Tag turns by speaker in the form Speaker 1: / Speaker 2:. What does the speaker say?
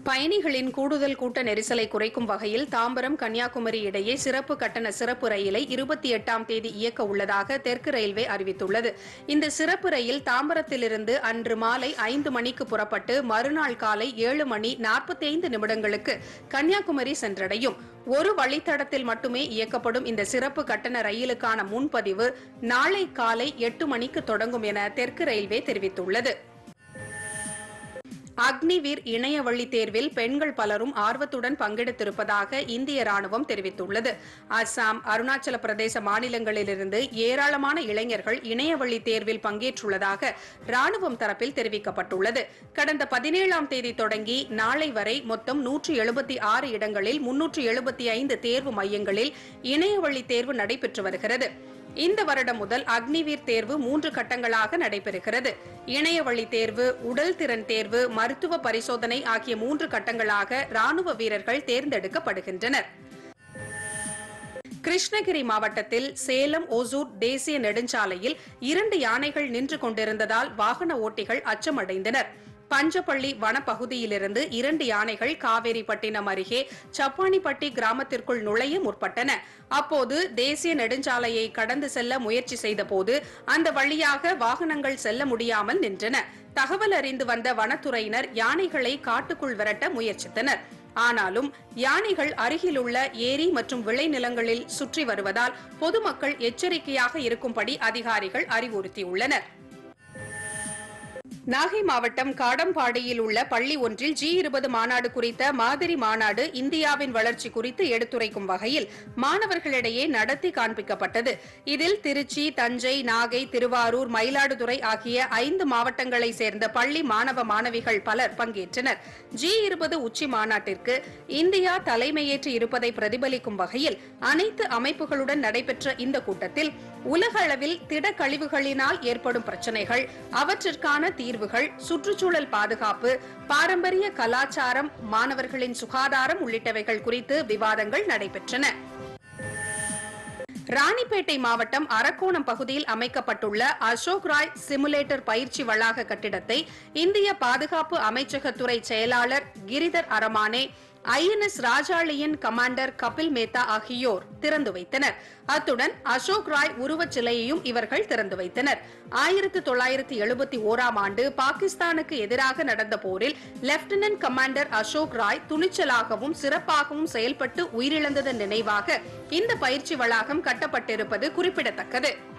Speaker 1: பயணிகளின் கூடுதல் கூட்ட நெரிசலை குறைக்கும் வகையில் தாம்பரம் கன்னியாகுமரி இடையே சிறப்பு கட்டண சிறப்பு ரயிலை இருபத்தி எட்டாம் தேதி இயக்க உள்ளதாக தெற்கு ரயில்வே அறிவித்துள்ளது இந்த சிறப்பு ரயில் தாம்பரத்திலிருந்து அன்று மாலை ஐந்து மணிக்கு புறப்பட்டு மறுநாள் காலை ஏழு மணி நாற்பத்தி ஐந்து நிமிடங்களுக்கு கன்னியாகுமரி சென்றடையும் ஒரு வழித்தடத்தில் மட்டுமே இயக்கப்படும் இந்த சிறப்பு கட்டண ரயிலுக்கான முன்பதிவு நாளை காலை எட்டு மணிக்கு தொடங்கும் என தெற்கு ரயில்வே தெரிவித்துள்ளது அக்னிவீர் இணையவழி தேர்வில் பெண்கள் பலரும் ஆர்வத்துடன் பங்கெடுத்திருப்பதாக இந்திய ராணுவம் தெரிவித்துள்ளது அஸ்ஸாம் அருணாச்சல பிரதேச மாநிலங்களிலிருந்து ஏராளமான இளைஞர்கள் இணையவழி தேர்வில் பங்கேற்றுள்ளதாக ராணுவம் தரப்பில் தெரிவிக்கப்பட்டுள்ளது கடந்த பதினேழாம் தேதி தொடங்கி நாளை வரை மொத்தம் நூற்று எழுபத்தி ஆறு இடங்களில் முன்னூற்று எழுபத்தி ஐந்து தேர்வு மையங்களில் இணையவழி தேர்வு நடைபெற்று வருகிறது இந்த வருடம் முதல் அக்னிவீர் தேர்வு மூன்று கட்டங்களாக நடைபெறுகிறது இணையவழி தேர்வு உடல் திறன் தேர்வு மருத்துவ பரிசோதனை ஆகிய மூன்று கட்டங்களாக ராணுவ வீரர்கள் தேர்ந்தெடுக்கப்படுகின்றனர் கிருஷ்ணகிரி மாவட்டத்தில் சேலம் ஓசூர் தேசிய நெடுஞ்சாலையில் இரண்டு யானைகள் நின்று கொண்டிருந்ததால் வாகன ஓட்டிகள் அச்சமடைந்தனர் பஞ்சப்பள்ளி வனப்பகுதியிலிருந்து இரண்டு யானைகள் காவேரிப்பட்டினம் அருகே சப்பானிப்பட்டி கிராமத்திற்குள் நுழைய முற்பட்டன அப்போது தேசிய நெடுஞ்சாலையை கடந்து செல்ல முயற்சி செய்தபோது அந்த வழியாக வாகனங்கள் செல்ல முடியாமல் நின்றன தகவல் அறிந்து வந்த வனத்துறையினர் யானைகளை காட்டுக்குள் விரட்ட முயற்சித்தனர் ஆனாலும் யானைகள் அருகிலுள்ள ஏரி மற்றும் விளைநிலங்களில் சுற்றி வருவதால் பொதுமக்கள் எச்சரிக்கையாக இருக்கும்படி அதிகாரிகள் அறிவுறுத்தியுள்ளனர் நாகை மாவட்டம் காடம்பாடியில் உள்ள பள்ளி ஒன்றில் ஜி இருபது மாநாடு குறித்த மாதிரி மாநாடு இந்தியாவின் வளர்ச்சி குறித்து எடுத்துரைக்கும் வகையில் மாணவர்களிடையே நடத்தி காண்பிக்கப்பட்டது இதில் திருச்சி தஞ்சை நாகை திருவாரூர் மயிலாடுதுறை ஆகிய ஐந்து மாவட்டங்களை சேர்ந்த பள்ளி மாணவ மாணவிகள் பலர் பங்கேற்றனர் ஜி இருபது உச்சி மாநாட்டிற்கு இந்தியா தலைமையேற்று இருப்பதை பிரதிபலிக்கும் வகையில் அனைத்து அமைப்புகளுடன் நடைபெற்ற இந்த கூட்டத்தில் உலக அளவில் திடக்கழிவுகளினால் ஏற்படும் பிரச்சினைகள் அவற்றிற்கான தீர்வுகள் சுற்றுச்சூழல் பாதுகாப்பு பாரம்பரிய கலாச்சாரம் மாணவர்களின் சுகாதாரம் உள்ளிட்டவைகள் குறித்து விவாதங்கள் நடைபெற்றன ராணிப்பேட்டை மாவட்டம் அரக்கோணம் பகுதியில் அமைக்கப்பட்டுள்ள அசோக் ராய் சிமுலேட்டர் பயிற்சி வளாக கட்டிடத்தை இந்திய பாதுகாப்பு அமைச்சகத்துறை செயலாளர் கிரிதர் அரமானே ஐஎன்எஸ் ராஜாளியின் கமாண்டர் கபில் மேத்தா ஆகியோர் திறந்து வைத்தனர் அத்துடன் அசோக் ராய் உருவச் சிலையையும் இவர்கள் திறந்து வைத்தனர் ஆயிரத்து தொள்ளாயிரத்து எழுபத்தி ஓராம் ஆண்டு பாகிஸ்தானுக்கு எதிராக நடந்த போரில் லெப்டினன்ட் கமாண்டர் அசோக் ராய் துணிச்சலாகவும் சிறப்பாகவும் செயல்பட்டு உயிரிழந்ததன் நினைவாக இந்த பயிற்சி வளாகம் கட்டப்பட்டிருப்பது குறிப்பிடத்தக்கது